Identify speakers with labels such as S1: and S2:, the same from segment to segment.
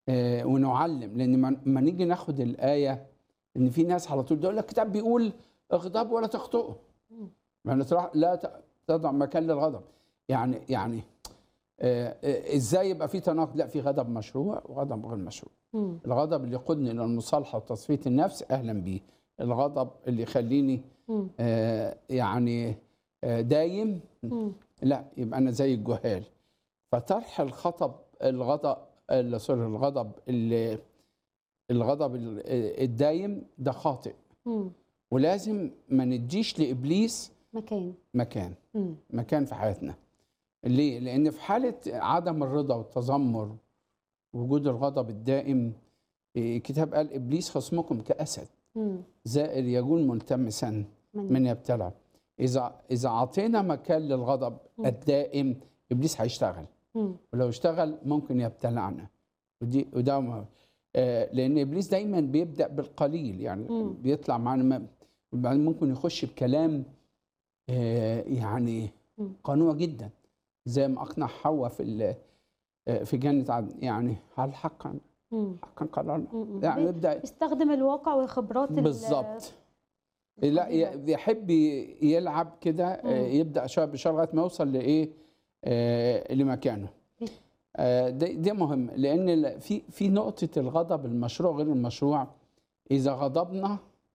S1: آه، ونعلم لان ما- ما نيجي ناخد الايه ان في ناس على طول تقول لك الكتاب بيقول اغضب ولا تخطئه
S2: مم.
S1: ما نطرح لا ت- تضع مكان للغضب يعني يعني آه، آه، ازاي يبقى في تناقض لا في غضب مشروع وغضب غير مشروع
S2: مم.
S1: الغضب اللي يقودني الى المصالحه وتصفيه النفس اهلا بيه الغضب اللي يخليني
S2: مم.
S1: آه، يعني آه، دايم
S2: مم.
S1: لا يبقى انا زي الجهال فطرح الخطب الغضب ال- سوري الغضب ال- الغضب ال- الدايم ده خاطئ
S2: مم.
S1: ولازم ما نديش لابليس
S2: مكان
S1: مكان
S2: مم.
S1: مكان في حياتنا ليه لان في حاله عدم الرضا والتذمر وجود الغضب الدائم إيه، الكتاب قال ابليس خصمكم كاسد
S2: مم.
S1: زائر يجول ملتمسا
S2: من
S1: من يبتلع اذا اذا اعطينا مكان للغضب
S2: مم.
S1: الدائم ابليس هيشتغل
S2: مم.
S1: ولو اشتغل ممكن يبتلعنا ودي وده مهم. آه لان ابليس دايما بيبدا بالقليل يعني
S2: مم.
S1: بيطلع معانا ما- وبعدين ممكن يخش بكلام آه يعني
S2: مم.
S1: قنوع جدا زي ما اقنع حواء في ال- آه، في جنه عدن يعني هل حقا
S2: مم.
S1: حقا قررنا
S2: مم.
S1: يعني
S2: بي-
S1: يبدا
S2: يستخدم الواقع والخبرات ال-
S1: بالظبط لا
S2: القديمة.
S1: ي- يحب ي- يلعب كده آه،
S2: مم.
S1: يبدا شويه بشويه لغايه ما يوصل لايه آه، لمكانه
S2: بي-
S1: آه، ده ده مهم لان ال- في في نقطه الغضب المشروع غير المشروع اذا غضبنا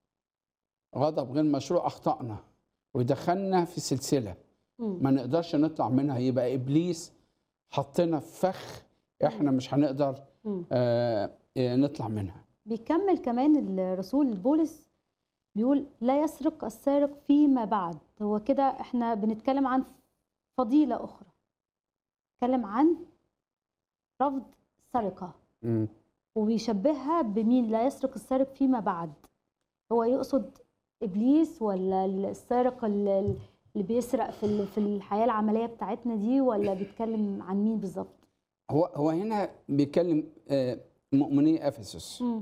S1: غضب غير مشروع اخطانا ودخلنا في سلسله
S2: مم.
S1: ما نقدرش نطلع منها يبقى ابليس حطنا في فخ احنا مش هنقدر
S2: مم.
S1: آه، آه، نطلع منها
S2: بيكمل كمان الرسول بولس بيقول لا يسرق السارق فيما بعد هو كده احنا بنتكلم عن فضيلة أخرى نتكلم عن رفض السرقة
S1: مم.
S2: وبيشبهها بمين لا يسرق السارق فيما بعد هو يقصد إبليس ولا السارق ال- اللي بيسرق في ال- في الحياة العملية بتاعتنا دي ولا بيتكلم عن مين بالظبط؟
S1: هو هو هنا بيتكلم آه، مؤمني افسس
S2: مم.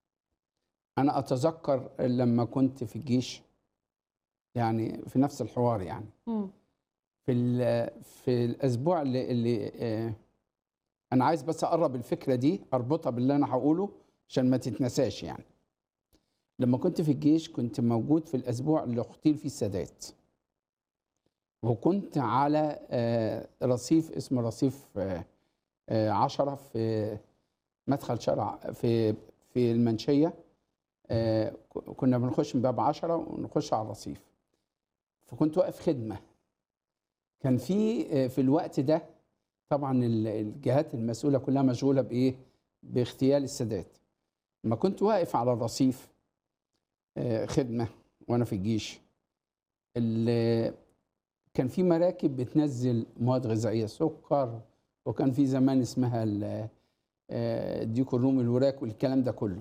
S1: انا اتذكر لما كنت في الجيش يعني في نفس الحوار يعني
S2: مم.
S1: في ال- في الاسبوع اللي, اللي آه، انا عايز بس اقرب الفكره دي اربطها باللي انا هقوله عشان ما تتنساش يعني لما كنت في الجيش كنت موجود في الاسبوع اللي اغتيل فيه السادات وكنت على آه، رصيف اسمه رصيف آه، آه، عشرة في مدخل شارع في في المنشية آه، ك- كنا بنخش من باب عشرة ونخش على الرصيف فكنت واقف خدمة كان في آه، في الوقت ده طبعا ال- الجهات المسؤولة كلها مشغولة بإيه؟ باغتيال السادات لما كنت واقف على الرصيف آه، خدمة وأنا في الجيش ال- كان في مراكب بتنزل مواد غذائية سكر وكان في زمان اسمها ال- آه، الديك الرومي الوراك والكلام ده كله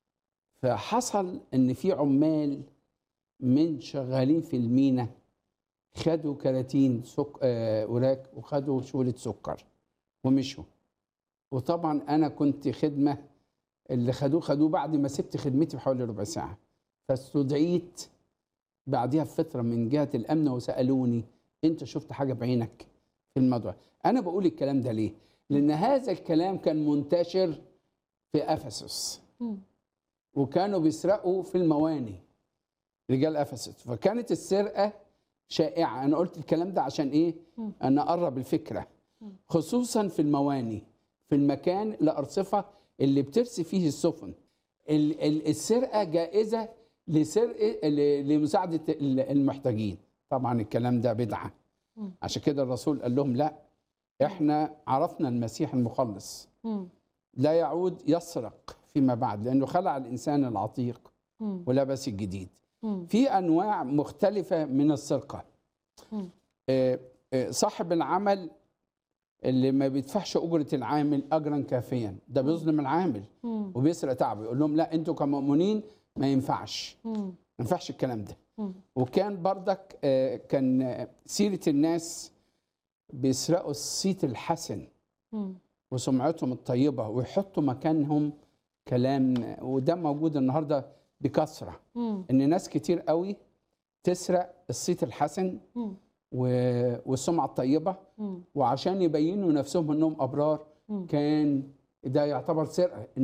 S1: فحصل ان في عمال من شغالين في المينا خدوا كراتين سك... آه، وراك وخدوا شولة سكر ومشوا وطبعا انا كنت خدمه اللي خدوه خدوه بعد ما سبت خدمتي بحوالي ربع ساعه فاستدعيت بعدها بفتره من جهه الامن وسالوني انت شفت حاجه بعينك في الموضوع انا بقول الكلام ده ليه لان هذا الكلام كان منتشر في افسس
S2: مم.
S1: وكانوا بيسرقوا في المواني رجال افسس فكانت السرقه شائعه انا قلت الكلام ده عشان ايه
S2: مم.
S1: انا اقرب الفكره
S2: مم.
S1: خصوصا في المواني في المكان الارصفه اللي بترسي فيه السفن ال- ال- السرقه جائزه لسرقه ل- لمساعده ال- المحتاجين طبعا الكلام ده بدعه
S2: مم.
S1: عشان كده الرسول قال لهم لا احنا عرفنا المسيح المخلص
S2: مم.
S1: لا يعود يسرق فيما بعد لانه خلع الانسان العتيق
S2: مم.
S1: ولبس الجديد
S2: مم.
S1: في انواع مختلفه من السرقه
S2: مم.
S1: آه، آه، صاحب العمل اللي ما بيدفعش اجره العامل اجرا كافيا ده بيظلم العامل
S2: مم.
S1: وبيسرق تعبه يقول لهم لا انتوا كمؤمنين ما ينفعش
S2: مم.
S1: ما ينفعش الكلام ده
S2: مم.
S1: وكان بردك آه، كان آه، سيره الناس بيسرقوا الصيت الحسن
S2: مم.
S1: وسمعتهم الطيبه ويحطوا مكانهم كلام وده موجود النهارده بكثره
S2: مم.
S1: ان ناس كتير قوي تسرق الصيت الحسن
S2: مم.
S1: و- والسمعه الطيبه
S2: مم.
S1: وعشان يبينوا نفسهم انهم ابرار
S2: مم.
S1: كان ده يعتبر سرقه